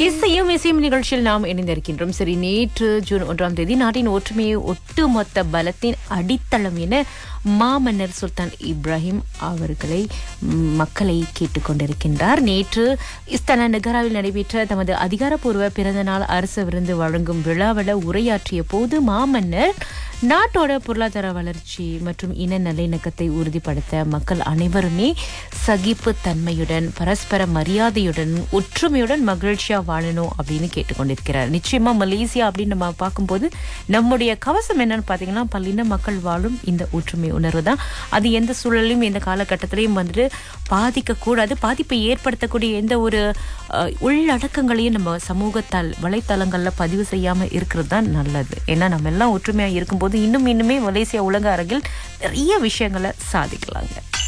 இசையும் இசையும் நிகழ்ச்சியில் நாம் இணைந்திருக்கின்றோம் சரி நேற்று ஜூன் ஒன்றாம் தேதி நாட்டின் ஒற்றுமையை ஒட்டுமொத்த பலத்தின் அடித்தளம் என மாமன்னர் சுல்தான் இப்ராஹிம் அவர்களை ம், மக்களை கேட்டுக்கொண்டிருக்கின்றார் நேற்று இஸ்தானா நகராவில் நடைபெற்ற தமது அதிகாரப்பூர்வ பிறந்த நாள் அரசு விருந்து வழங்கும் விழாவில் உரையாற்றிய போது மாமன்னர் நாட்டோட பொருளாதார வளர்ச்சி மற்றும் இன நல்லிணக்கத்தை உறுதிப்படுத்த மக்கள் அனைவருமே சகிப்பு தன்மையுடன் பரஸ்பர மரியாதையுடன் ஒற்றுமையுடன் மகிழ்ச்சியா வாழணும் அப்படின்னு கேட்டுக்கொண்டிருக்கிறார் நிச்சயமா மலேசியா அப்படின்னு நம்ம பார்க்கும்போது நம்முடைய கவசம் என்னன்னு பார்த்தீங்கன்னா பல்லின மக்கள் வாழும் இந்த ஒற்றுமை உணர்வு தான் அது எந்த சூழலையும் எந்த காலகட்டத்திலையும் வந்துட்டு பாதிக்க கூடாது பாதிப்பை ஏற்படுத்தக்கூடிய எந்த ஒரு அஹ், உள்ளடக்கங்களையும் நம்ம சமூகத்தால் வலைத்தளங்கள்ல பதிவு செய்யாம இருக்கிறது தான் நல்லது ஏன்னா நம்ம எல்லாம் ஒற்றுமையா இருக்கும்போது இன்னும் இன்னுமே மலேசியா உலக அரங்கில் நிறைய விஷயங்களை சாதிக்கலாங்க